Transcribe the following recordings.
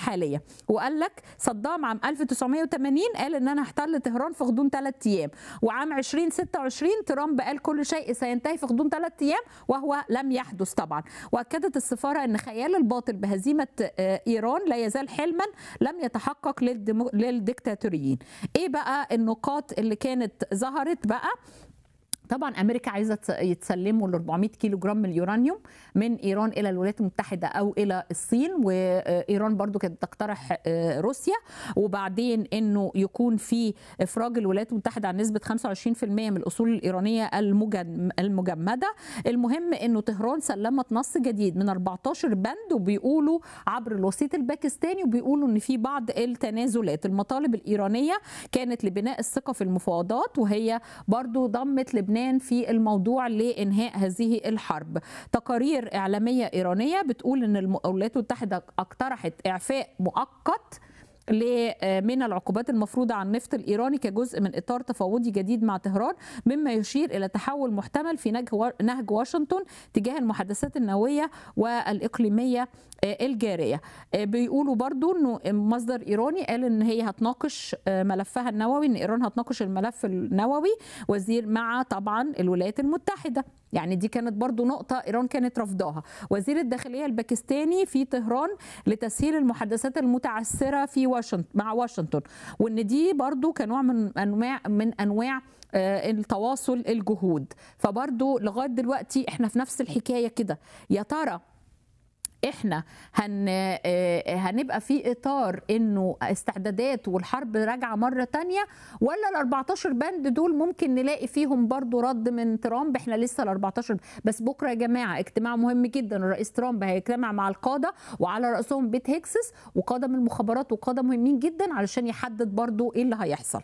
الحاليه وقال لك صدام عام 1980 قال ان انا هحتل طهران في غضون ثلاث ايام وعام 2026 ترامب قال كل شيء سينتهي في غضون ثلاث ايام وهو لم يحدث طبعا واكدت السفاره ان خيال الباطل بهزيمه ايران لا يزال حلما لم يتحقق للديمو... للديكتاتوريين ايه بقى النقاط اللي كانت ظهرت بقى طبعا امريكا عايزه يتسلموا ال 400 كيلو جرام من اليورانيوم من ايران الى الولايات المتحده او الى الصين وايران برضو كانت تقترح روسيا وبعدين انه يكون في افراج الولايات المتحده عن نسبه 25% من الاصول الايرانيه المجمده المهم انه طهران سلمت نص جديد من 14 بند وبيقولوا عبر الوسيط الباكستاني وبيقولوا ان في بعض التنازلات المطالب الايرانيه كانت لبناء الثقه في المفاوضات وهي برضو ضمت لبنان لبنان في الموضوع لانهاء هذه الحرب. تقارير اعلاميه ايرانيه بتقول ان الولايات المتحده اقترحت اعفاء مؤقت من العقوبات المفروضة على النفط الإيراني كجزء من إطار تفاوضي جديد مع طهران مما يشير إلى تحول محتمل في نهج واشنطن تجاه المحادثات النووية والإقليمية الجارية بيقولوا برضو أنه مصدر إيراني قال أن هي هتناقش ملفها النووي أن إيران هتناقش الملف النووي وزير مع طبعا الولايات المتحدة يعني دي كانت برضو نقطة إيران كانت رفضاها وزير الداخلية الباكستاني في طهران لتسهيل المحادثات المتعثرة في واشنطن مع واشنطن وإن دي برضو كنوع من أنواع من أنواع التواصل الجهود فبرضو لغاية دلوقتي احنا في نفس الحكاية كده يا ترى احنا هن هنبقى في اطار انه استعدادات والحرب راجعه مره تانية ولا ال 14 بند دول ممكن نلاقي فيهم برضو رد من ترامب احنا لسه ال 14 بس بكره يا جماعه اجتماع مهم جدا الرئيس ترامب هيجتمع مع القاده وعلى راسهم بيت هيكسس وقاده من المخابرات وقاده مهمين جدا علشان يحدد برضو ايه اللي هيحصل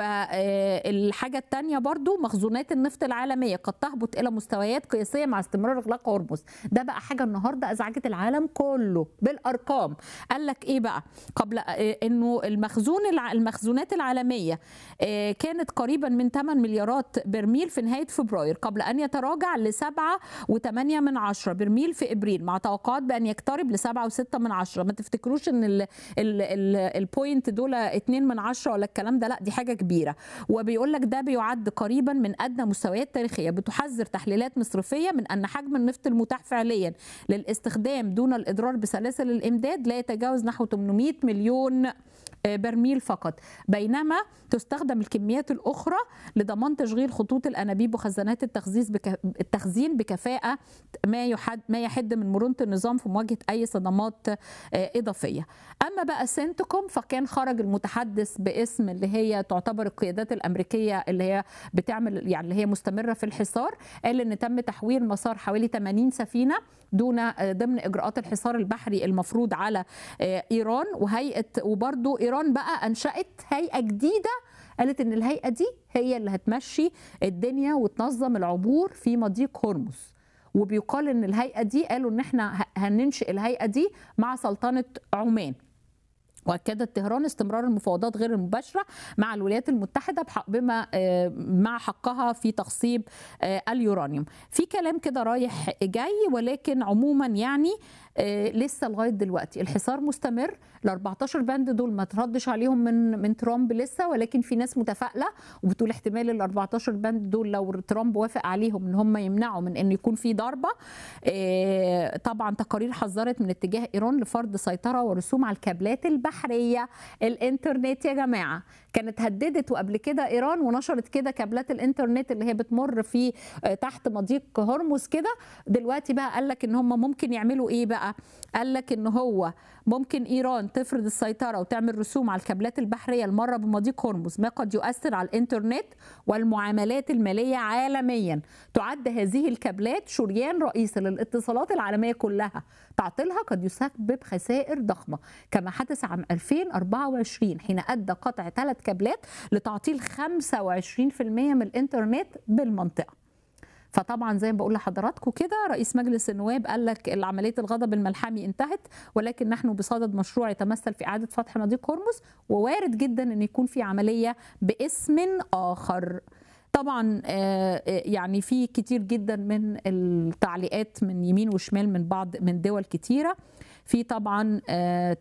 فالحاجه الثانيه برضو مخزونات النفط العالميه قد تهبط الى مستويات قياسيه مع استمرار اغلاق هرمز ده بقى حاجه النهارده ازعجت العالم العالم كله بالارقام قال لك ايه بقى قبل انه المخزون المخزونات العالميه كانت قريبا من 8 مليارات برميل في نهايه فبراير قبل ان يتراجع ل 7 و8 من عشرة برميل في ابريل مع توقعات بان يقترب ل 7 و6 من عشرة ما تفتكروش ان ال ال ال البوينت دول 2 من عشرة ولا الكلام ده لا دي حاجه كبيره وبيقول لك ده بيعد قريبا من ادنى مستويات تاريخيه بتحذر تحليلات مصرفيه من ان حجم النفط المتاح فعليا للاستخدام دون الاضرار بسلاسل الامداد لا يتجاوز نحو 800 مليون برميل فقط بينما تستخدم الكميات الاخرى لضمان تشغيل خطوط الانابيب وخزانات التخزين بك... التخزين بكفاءه ما يحد ما يحد من مرونه النظام في مواجهه اي صدمات اضافيه اما بقى سنتكم فكان خرج المتحدث باسم اللي هي تعتبر القيادات الامريكيه اللي هي بتعمل يعني اللي هي مستمره في الحصار قال ان تم تحويل مسار حوالي 80 سفينه دون ضمن اجراءات الحصار البحري المفروض على ايران وهيئه وبرضه ايران بقى انشات هيئه جديده قالت ان الهيئه دي هي اللي هتمشي الدنيا وتنظم العبور في مضيق هرمز وبيقال ان الهيئه دي قالوا ان احنا هننشئ الهيئه دي مع سلطنه عمان واكدت طهران استمرار المفاوضات غير المباشره مع الولايات المتحده بما مع حقها في تخصيب اليورانيوم في كلام كده رايح جاي ولكن عموما يعني لسه لغايه دلوقتي الحصار مستمر ال 14 بند دول ما تردش عليهم من من ترامب لسه ولكن في ناس متفائله وبتقول احتمال ال 14 بند دول لو ترامب وافق عليهم ان هم يمنعوا من ان يكون في ضربه طبعا تقارير حذرت من اتجاه ايران لفرض سيطره ورسوم على الكابلات البحريه الانترنت يا جماعه كانت هددت وقبل كده ايران ونشرت كده كابلات الانترنت اللي هي بتمر في تحت مضيق هرمز كده دلوقتي بقى قال لك ان هم ممكن يعملوا ايه بقى قال لك ان هو ممكن ايران تفرض السيطره وتعمل رسوم على الكابلات البحريه المره بمضيق هرمز ما قد يؤثر على الانترنت والمعاملات الماليه عالميا تعد هذه الكابلات شريان رئيسي للاتصالات العالميه كلها تعطيلها قد يسبب خسائر ضخمه كما حدث عام 2024 حين ادى قطع ثلاث كابلات لتعطيل 25% من الانترنت بالمنطقه فطبعا زي ما بقول لحضراتكم كده رئيس مجلس النواب قال لك عمليه الغضب الملحمي انتهت ولكن نحن بصدد مشروع يتمثل في اعاده فتح مضيق هرمز ووارد جدا ان يكون في عمليه باسم اخر طبعا يعني في كتير جدا من التعليقات من يمين وشمال من بعض من دول كتيره في طبعا